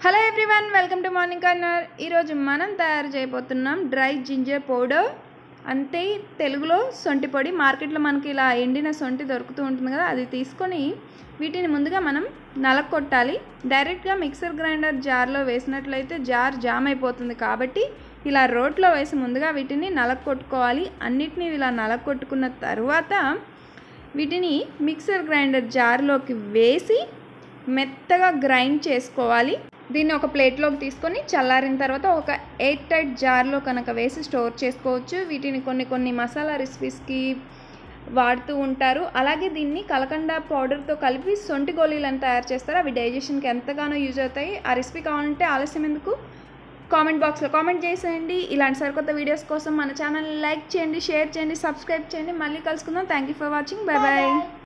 hello everyone welcome to morning corner ఈరోజు మనం తయారు చేయబోతున్నాం డ్రై జింజర్ పౌడర్ అంతే తెలుగులో సొంటి పొడి మార్కెట్లో మనకి ఇలా ఎండిన సొంటి దొరుకుతూ ఉంటుంది కదా అది తీసుకొని వీటిని ముందుగా మనం నలకొట్టాలి డైరెక్ట్గా మిక్సర్ గ్రైండర్ జార్లో వేసినట్లయితే జార్ జామ్ అయిపోతుంది కాబట్టి ఇలా రోట్లో వేసి ముందుగా వీటిని నలకొట్టుకోవాలి అన్నిటినీ ఇలా నలకొట్టుకున్న తర్వాత వీటిని మిక్సర్ గ్రైండర్ జార్లోకి వేసి మెత్తగా గ్రైండ్ చేసుకోవాలి దీన్ని ఒక ప్లేట్లోకి తీసుకొని చల్లారిన తర్వాత ఒక ఎయిట్ టైట్ జార్లో కనుక వేసి స్టోర్ చేసుకోవచ్చు వీటిని కొన్ని కొన్ని మసాలా రెసిపీస్కి వాడుతూ ఉంటారు అలాగే దీన్ని కలకండ పౌడర్తో కలిపి సొంటి గోళీలను తయారు చేస్తారు అవి డైజెషన్కి ఎంతగానో యూజ్ అవుతాయి ఆ రెసిపీ కావాలంటే ఆలస్యం ఎందుకు కామెంట్ బాక్స్లో కామెంట్ చేసేయండి ఇలాంటి సరికొత్త వీడియోస్ కోసం మన ఛానల్ లైక్ చేయండి షేర్ చేయండి సబ్స్క్రైబ్ చేయండి మళ్ళీ కలుసుకుందాం thank you for watching bye bye